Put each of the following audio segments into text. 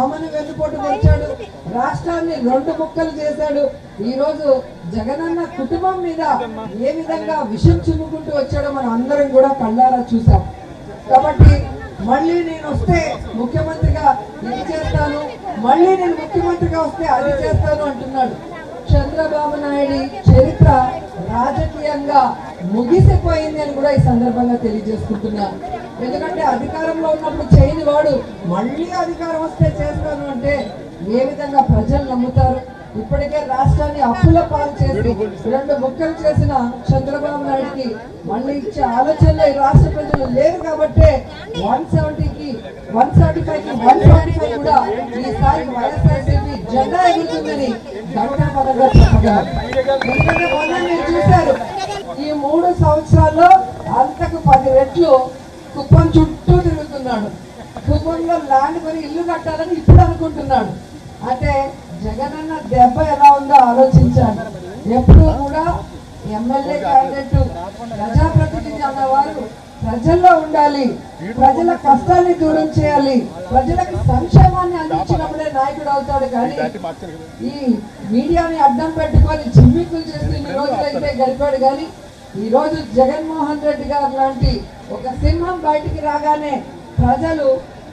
మామని వెన్నుపోటు వచ్చాడు రాష్ట్రాన్ని రెండు ముక్కలు చేశాడు ఈ రోజు జగనన్న కుటుంబం మీద ఏ విధంగా విషం చిమ్ముకుంటూ వచ్చాడో మనం అందరం కూడా కళ్ళారా చూసాం కాబట్టి మళ్ళీ నేను వస్తే ముఖ్యమంత్రిగా ఇది చేస్తాను మళ్ళీ నేను ముఖ్యమంత్రిగా వస్తే అది చేస్తాను అంటున్నాడు చంద్రబాబు నాయుడు చరిత్ర రాజకీయంగా ముగిసిపోయింది అని కూడా ఈ సందర్భంగా తెలియజేసుకుంటున్నాను ఎందుకంటే అధికారంలో ఉన్నప్పుడు చేయని వాడు మళ్ళీ అధికారం వస్తే చేస్తాను అంటే ఏ విధంగా ప్రజలు నమ్ముతారు ఇప్పటికే రాష్ట్రాన్ని అప్పుల పాలు చేసి రెండు ముక్కలు చేసిన చంద్రబాబు నాయుడికి మళ్ళీ ఇచ్చే ఆలోచనలో ఈ రాష్ట్ర ప్రజలు లేరు కాబట్టే వన్ సెవెంటీకి వన్ సెవెంటీ ఫైవ్ కి వన్ సెవెంటీ ఫైవ్ కూడా ఈసారి వైఎస్ఆర్సీపీ జెండా ఎగురుతుందని ఘంటాపదంగా చెప్పగలరు ఎందుకంటే మొన్న మీరు చూశారు ఈ మూడు సంవత్సరాల్లో అంతకు పది రెట్లు కుప్పం చుట్టూ తిరుగుతున్నాడు కుప్పంలో ల్యాండ్ కొని ఇల్లు కట్టాలని ఇప్పుడు అనుకుంటున్నాడు అంటే జగనన్న దెబ్బ ఎలా ఉందో ఆలోచించాలి ఎప్పుడు కూడా ఎమ్మెల్యే క్యాండిడేట్ ప్రజాప్రతినిధి అన్నవారు ప్రజల్లో ఉండాలి ప్రజల కష్టాన్ని దూరం చేయాలి ప్రజలకు సంక్షేమాన్ని అందించినప్పుడే నాయకుడు అవుతాడు కానీ ఈ మీడియాని అడ్డం పెట్టుకొని జిమ్మిక్కులు చేస్తూ ఇన్ని రోజులైతే గడిపాడు కానీ ఈ రోజు జగన్మోహన్ రెడ్డి గారు లాంటి ఒక సింహం బయటికి రాగానే ప్రజలు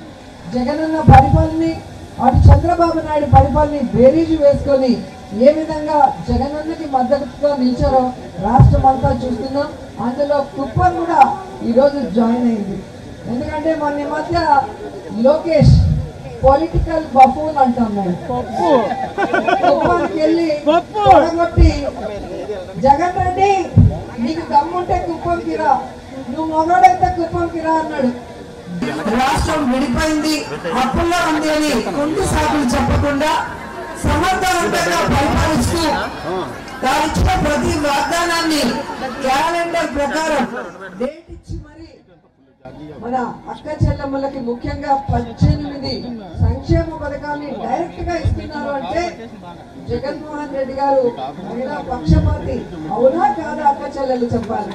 జగనన్న పరిపాలనని అటు చంద్రబాబు నాయుడు పరిపాలనని బేరీజు వేసుకొని ఏ విధంగా జగనన్నకి మద్దతుగా నిలిచారో రాష్ట్రం అంతా చూస్తున్నాం అందులో కుప్పం కూడా ఈరోజు జాయిన్ అయింది ఎందుకంటే మన ఈ మధ్య లోకేష్ పొలిటికల్ బఫూన్ అంటాం మేము కుప్పానికి వెళ్ళి తొడగొట్టి జగన్ రెడ్డి నీకు దమ్ముంటే కుప్పంకి రా నువ్వు మొగడైతే కుప్పంకి రా అన్నాడు రాష్ట్రం విడిపోయింది అప్పుల్లో ఉంది అని కుంటి సాకులు చెప్పకుండా సమర్థవంతంగా పరిపాలిస్తూ తాను ఇచ్చిన ప్రతి వాగ్దానాన్ని క్యాలెండర్ ప్రకారం డేట్ ఇచ్చి మరి మన అక్క చెల్లెమ్మలకి ముఖ్యంగా పద్దెనిమిది సంక్షేమ పథకాన్ని డైరెక్ట్ గా ఇస్తున్నారు అంటే జగన్మోహన్ రెడ్డి గారు మహిళా పక్షపాతి అవునా కాదా అక్క చెల్లెలు చెప్పాలి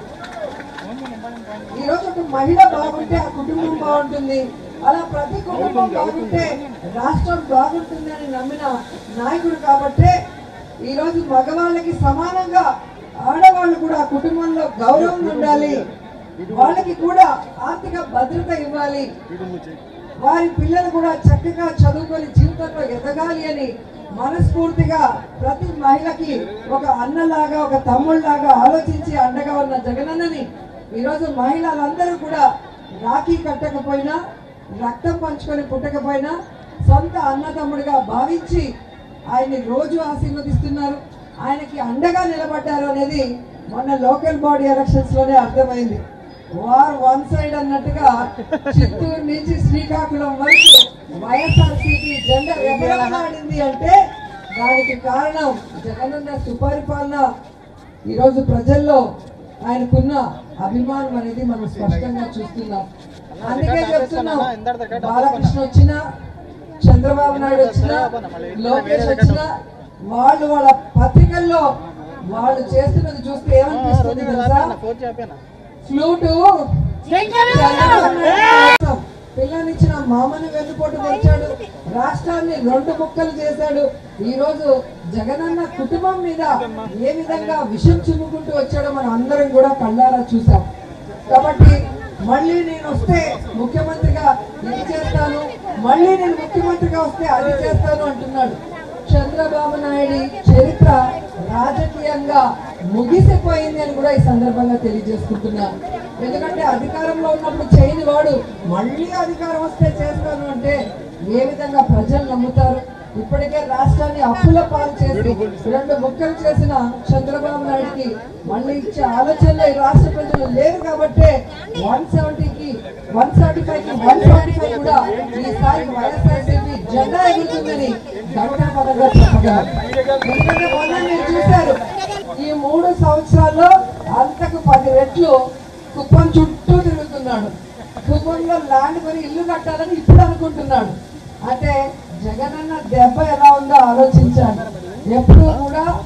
ఈ రోజు ఒక మహిళ బాగుంటే ఆ కుటుంబం బాగుంటుంది అలా ప్రతి కుటుంబం బాగుంటే రాష్ట్రం బాగుంటుంది అని నమ్మిన నాయకుడు కాబట్టే ఈ రోజు మగవాళ్ళకి సమానంగా ఆడవాళ్ళు కూడా ఆ కుటుంబంలో గౌరవం ఉండాలి వాళ్ళకి కూడా ఆర్థిక భద్రత ఇవ్వాలి వారి పిల్లలు కూడా చక్కగా చదువుకొని జీవితంలో ఎదగాలి అని మనస్ఫూర్తిగా ప్రతి మహిళకి ఒక అన్నలాగా ఒక తమ్ముళ్ళలాగా ఆలోచించి అండగా ఉన్న జగనన్నని ఈరోజు మహిళలందరూ కూడా రాఖీ కట్టకపోయినా రక్తం పంచుకొని పుట్టకపోయినా సొంత అన్నతమ్ముడిగా భావించి ఆయన్ని రోజు ఆశీర్వదిస్తున్నారు ఆయనకి అండగా నిలబడ్డారు అనేది మొన్న లోకల్ బాడీ ఎలక్షన్స్ లోనే అర్థమైంది వార్ వన్ సైడ్ అన్నట్టుగా చిత్తూరు నుంచి శ్రీకాకుళం వరకు వైఎస్ఆర్సీపీ జెండా ఎగరలాడింది అంటే దానికి కారణం జగనన్న సుపరిపాలన ఈరోజు ప్రజల్లో ఆయనకున్న అభిమానం అనేది మనం స్పష్టంగా చూస్తున్నాం అందుకే చెప్తున్నాం బాలకృష్ణ వచ్చినా చంద్రబాబు నాయుడు వచ్చినా లోకేష్ వచ్చినా వాళ్ళు వాళ్ళ పత్రికల్లో వాళ్ళు చేస్తున్నది చూస్తే ఏమనిపిస్తుంది తెలుసా ఫ్లూటు పిల్లనిచ్చిన మామని వెన్నుపోటు వచ్చాడు రాష్ట్రాన్ని రెండు ముక్కలు చేశాడు ఈ రోజు జగనన్న కుటుంబం మీద ఏ విధంగా విషం చిమ్ముకుంటూ వచ్చాడో మనం అందరం కూడా కళ్ళారా చూసాం కాబట్టి మళ్ళీ నేను వస్తే ముఖ్యమంత్రిగా ఇది చేస్తాను మళ్ళీ నేను ముఖ్యమంత్రిగా వస్తే అది చేస్తాను అంటున్నాడు చంద్రబాబు నాయుడు చరిత్ర రాజకీయంగా ముగిసిపోయింది అని కూడా ఈ సందర్భంగా తెలియజేసుకుంటున్నాను ఎందుకంటే అధికారంలో ఉన్నప్పుడు చేయని వాడు మళ్ళీ అధికారం వస్తే చేస్తాను అంటే ఏ విధంగా ప్రజలు నమ్ముతారు ఇప్పటికే రాష్ట్రాన్ని అప్పుల పాలు చేసి రెండు ముక్కలు చేసిన చంద్రబాబు నాయుడికి మళ్ళీ ఇచ్చే ఆలోచనలో ఈ రాష్ట్ర ప్రజలు లేరు కాబట్టే వన్ సెవెంటీకి వన్ సెవెంటీ ఫైవ్ కి వన్ సెవెంటీ ఫైవ్ కూడా ఈసారి వైఎస్ఆర్సీపీ జెండా ఎగురుతుందని ఘంటాపదంగా చెప్పగలరు ఎందుకంటే మొన్న మీరు చూశారు ఈ మూడు సంవత్సరాల్లో అంతకు పది రెట్లు కుప్పం చుట్టూ తిరుగుతున్నాడు కుప్పంలో ల్యాండ్ కొని ఇల్లు కట్టాలని ఇప్పుడు అనుకుంటున్నాడు అంటే జగనన్న దెబ్బ ఎలా ఉందో ఆలోచించాలి ఎప్పుడు కూడా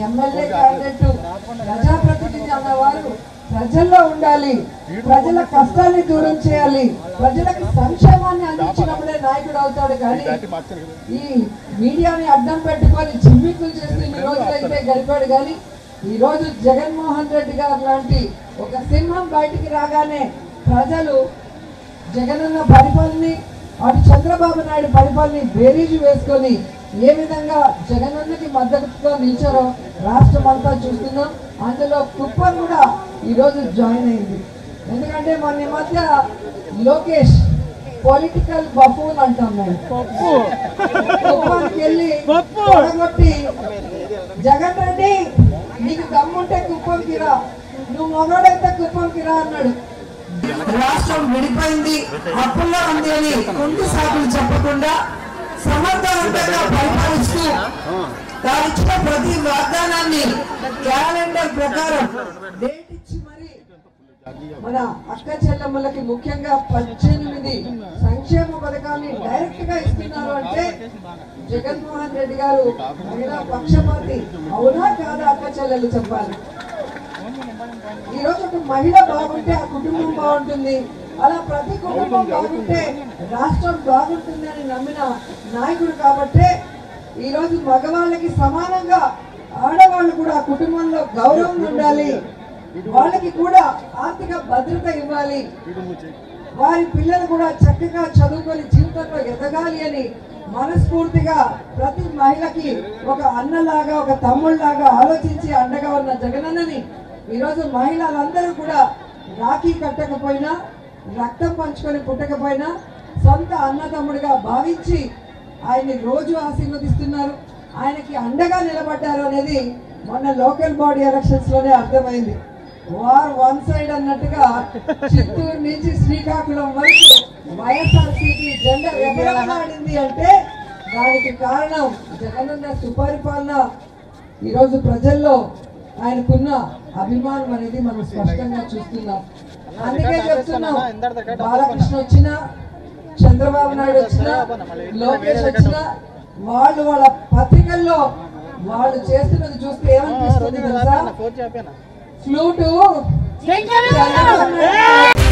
ఎమ్మెల్యే క్యాండిడేట్ ప్రజాప్రతినిధి అన్నవారు ప్రజల్లో ఉండాలి ప్రజల కష్టాన్ని దూరం చేయాలి ప్రజలకు సంక్షేమాన్ని అందించినప్పుడే నాయకుడు అవుతాడు కానీ ఈ మీడియాని అడ్డం పెట్టుకొని జిమ్మికులు చేస్తూ ఇన్ని రోజులైతే గడిపాడు కానీ ఈ రోజు జగన్మోహన్ రెడ్డి గారు లాంటి ఒక సింహం బయటికి రాగానే ప్రజలు జగనన్న పరిపాలనని అటు చంద్రబాబు నాయుడు పరిపాలనని బేరీజు వేసుకొని ఏ విధంగా జగనన్నకి మద్దతుగా నిలిచారో రాష్ట్రం అంతా చూస్తున్నాం అందులో కుప్పం కూడా ఈరోజు జాయిన్ అయింది ఎందుకంటే మన ఈ మధ్య లోకేష్ పొలిటికల్ బఫూన్ అంటాం మేము కుప్పానికి వెళ్ళి తొడగొట్టి జగన్ రెడ్డి నీకు దమ్ముంటే కుప్పంకి రా నువ్వు మొగాడైతే కుప్పంకి రా అన్నాడు రాష్ట్రం విడిపోయింది అప్పుల్లో ఉంది అని కుంటి సాకులు చెప్పకుండా సమర్థవంతంగా పరిపాలిస్తూ తాను ఇచ్చిన ప్రతి వాగ్దానాన్ని క్యాలెండర్ ప్రకారం డేట్ ఇచ్చి మరి మన అక్క చెల్లెమ్మలకి ముఖ్యంగా పద్దెనిమిది సంక్షేమ పథకాన్ని డైరెక్ట్ గా ఇస్తున్నారు అంటే జగన్మోహన్ రెడ్డి గారు మహిళా పక్షపాతి అవునా కాదా అక్క చెల్లెలు చెప్పాలి ఈ రోజు ఒక మహిళ బాగుంటే ఆ కుటుంబం బాగుంటుంది అలా ప్రతి కుటుంబం బాగుంటే రాష్ట్రం బాగుంటుంది అని నమ్మిన నాయకుడు కాబట్టే ఈ రోజు మగవాళ్ళకి సమానంగా ఆడవాళ్ళు కూడా ఆ కుటుంబంలో గౌరవం ఉండాలి వాళ్ళకి కూడా ఆర్థిక భద్రత ఇవ్వాలి వారి పిల్లలు కూడా చక్కగా చదువుకొని జీవితంలో ఎదగాలి అని మనస్ఫూర్తిగా ప్రతి మహిళకి ఒక అన్నలాగా ఒక తమ్ముళ్ళలాగా ఆలోచించి అండగా ఉన్న జగనన్నని ఈరోజు మహిళలందరూ కూడా రాఖీ కట్టకపోయినా రక్తం పంచుకొని పుట్టకపోయినా సొంత అన్నతమ్ముడిగా భావించి ఆయన్ని రోజు ఆశీర్వదిస్తున్నారు ఆయనకి అండగా నిలబడ్డారు అనేది మొన్న లోకల్ బాడీ ఎలక్షన్స్ లోనే అర్థమైంది వార్ వన్ సైడ్ అన్నట్టుగా చిత్తూరు నుంచి శ్రీకాకుళం వరకు వైఎస్ఆర్సీపీ జెండా ఎగరలాడింది అంటే దానికి కారణం జగనన్న సుపరిపాలన ఈరోజు ప్రజల్లో ఆయనకున్న అభిమానం అనేది మనం స్పష్టంగా చూస్తున్నాం అందుకే చెప్తున్నాం బాలకృష్ణ వచ్చినా చంద్రబాబు నాయుడు వచ్చినా లోకేష్ వచ్చినా వాళ్ళు వాళ్ళ పత్రికల్లో వాళ్ళు చేస్తున్నది చూస్తే ఏమనిపిస్తుంది తెలుసా ఫ్లూటు చంద్రబాబు నాయుడు